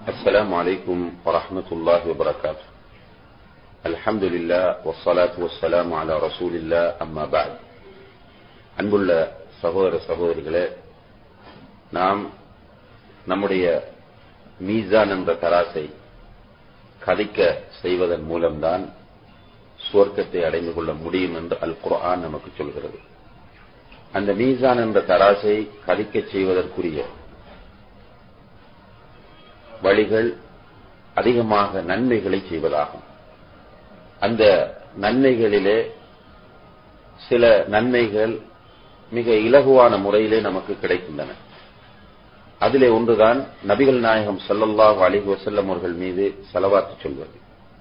السلام عليكم ورحمة الله وبركاته الحمد لله والصلاة والسلام على رسول الله أما بعد அன்புள்ள சகோதர சகோதரிகளே நாம் நம்முடைய மீசான் என்ற தராசை கதிக்க செய்வதன் மூலம்தான் சுவர்க்கத்தை அடைந்து கொள்ள முடியும் என்று அல் குர்ஆன் நமக்கு சொல்கிறது அந்த மீசான் என்ற தராசை கதிக்க செய்வதற்குரிய வழிகள் அதிகமாக நன்மைகளை செய்வதாகும் அந்த நன்மைகளிலே சில நன்மைகள் மிக இலகுவான முறையிலே நமக்கு கிடைக்கின்றன அதிலே ஒன்றுதான் நபிகள் நாயகம் சல்லல்லாஹு அலிஹி வசல்லம் அவர்கள் மீது செலவாத்து சொல்வது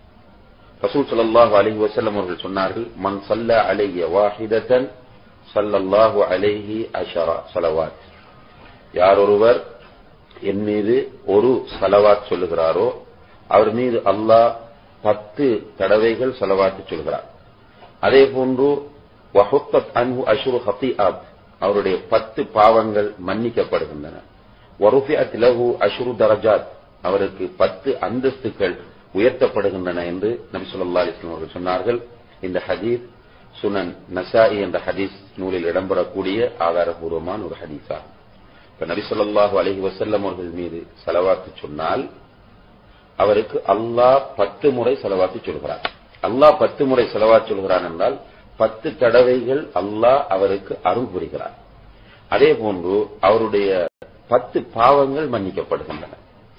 ரசூல் சல்லாஹு அலிஹி வசல்லம் அவர்கள் சொன்னார்கள் மன் சல்ல அலைய வாஹிதத்தன் சல்லல்லாஹு அலைஹி அஷரா சலவாத் யார் ஒருவர் என் மீது ஒரு சலவாத் சொல்லுகிறாரோ அவர் மீது அல்லாஹ் பத்து தடவைகள் செலவாத்து சொல்கிறார் அதே போன்று வஹுத்தத் அன்ஹு அஷுரு ஹத்திஆத் அவருடைய பத்து பாவங்கள் மன்னிக்கப்படுகின்றன வருஃபிஅத் லஹு அஷுரு தரஜாத் அவருக்கு பத்து அந்தஸ்துக்கள் உயர்த்தப்படுகின்றன என்று நபி ஸல்லல்லாஹு அலைஹி வஸல்லம் அவர்கள் சொன்னார்கள் இந்த ஹதீஸ் சுனன் நசாஇ என்ற ஹதீஸ் நூலில் இடம்பெறக்கூடிய ஆதாரபூர்வமான ஒரு ஹதீஸ் ஆகும் இப்ப நபி ஸல்லல்லாஹு அலைஹி வஸல்லம் அவர்கள் மீது செலவாத்து சொன்னால் அவருக்கு அல்லாஹ் பத்து முறை செலவாத்து சொல்கிறார் அல்லாஹ் பத்து முறை செலவாத்து சொல்கிறான் என்றால் பத்து தடவைகள் அல்லாஹ் அவருக்கு அருள் புரிகிறார் அதே போன்று அவருடைய பத்து பாவங்கள் மன்னிக்கப்படுகின்றன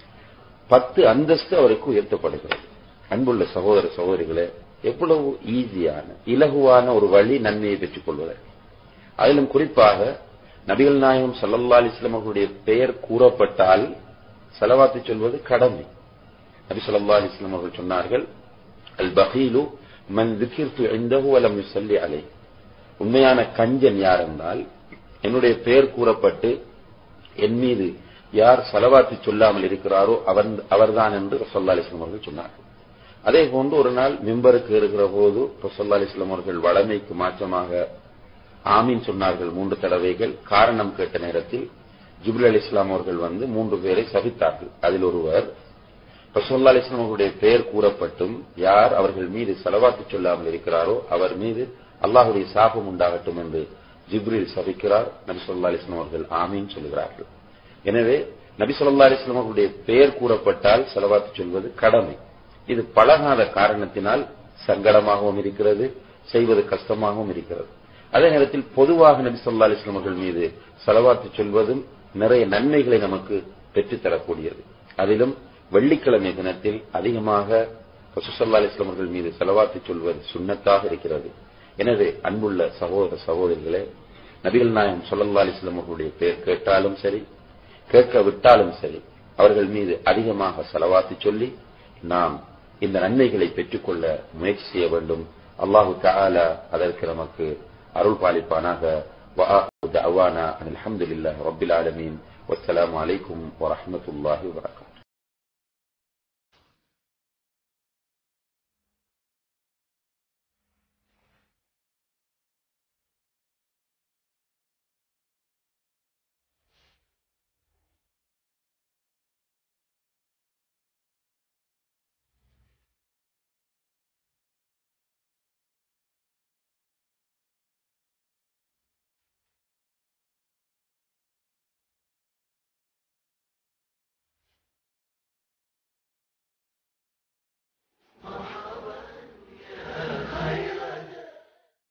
பத்து அந்தஸ்து அவருக்கு உயர்த்தப்படுகிறது அன்புள்ள சகோதர சகோதரிகளே எவ்வளவு ஈஸியான இலகுவான ஒரு வழி நன்மையை பெற்றுக் கொள்வதற்கு அதிலும் குறிப்பாக நபிகள் நாயகம் சல்லல்லா அலிஸ்லாம் அவர்களுடைய பெயர் கூறப்பட்டால் செலவாத்து சொல்வது கடமை நபி சொல்லா அலிஸ்லாம் அவர்கள் சொன்னார்கள் அல் பஹீலு மன் திகிர்த்து இந்தஹு வலம் யுசல்லி அலை உண்மையான கஞ்சன் யார் என்றால் என்னுடைய பெயர் கூறப்பட்டு என் மீது யார் செலவாத்து சொல்லாமல் இருக்கிறாரோ அவன் அவர்தான் என்று ரசல்லா அலிஸ்லாம் அவர்கள் சொன்னார்கள் அதே போன்று ஒரு நாள் மிம்பருக்கு இருக்கிற போது ரசல்லா அலிஸ்லாம் அவர்கள் வளமைக்கு மாற்றமாக ஆமீன் சொன்னார்கள் மூன்று தடவைகள் காரணம் கேட்ட நேரத்தில் ஜிபுல் அலி இஸ்லாம் அவர்கள் வந்து மூன்று பேரை சபித்தார்கள் அதில் ஒருவர் ரசோல்லா அலிஸ்லாம் அவர்களுடைய பெயர் கூறப்பட்டும் யார் அவர்கள் மீது செலவாத்து சொல்லாமல் இருக்கிறாரோ அவர் மீது அல்லாஹுடைய சாபம் உண்டாகட்டும் என்று ஜிப்ரில் சபிக்கிறார் நபி சொல்லா அலிஸ்லாம் அவர்கள் ஆமீன் சொல்கிறார்கள் எனவே நபி சொல்லா அலிஸ்லாம் அவர்களுடைய பெயர் கூறப்பட்டால் செலவாத்து சொல்வது கடமை இது பழகாத காரணத்தினால் சங்கடமாகவும் இருக்கிறது செய்வது கஷ்டமாகவும் இருக்கிறது அதே நேரத்தில் பொதுவாக நபி சொல்லா அலிஸ்லாம் அவர்கள் மீது செலவாத்து சொல்வதும் நிறைய நன்மைகளை நமக்கு பெற்றுத்தரக்கூடியது அதிலும் வெள்ளிக்கிழமை தினத்தில் அதிகமாக ரசூசல்லா அலிஸ்லாம் அவர்கள் மீது செலவாத்து சொல்வது சுண்ணத்தாக இருக்கிறது எனவே அன்புள்ள சகோதர சகோதரிகளே நபிகள் நாயகம் சொல்லல்லா அலிஸ்லாம் அவர்களுடைய பெயர் கேட்டாலும் சரி கேட்க விட்டாலும் சரி அவர்கள் மீது அதிகமாக செலவாத்து சொல்லி நாம் இந்த நன்மைகளை பெற்றுக்கொள்ள முயற்சி செய்ய வேண்டும் அல்லாஹு தாலா அதற்கு நமக்கு அருள் பாலிப்பானாக وآخر دعوانا أن الحمد لله رب العالمين والسلام عليكم ورحمة الله وبركاته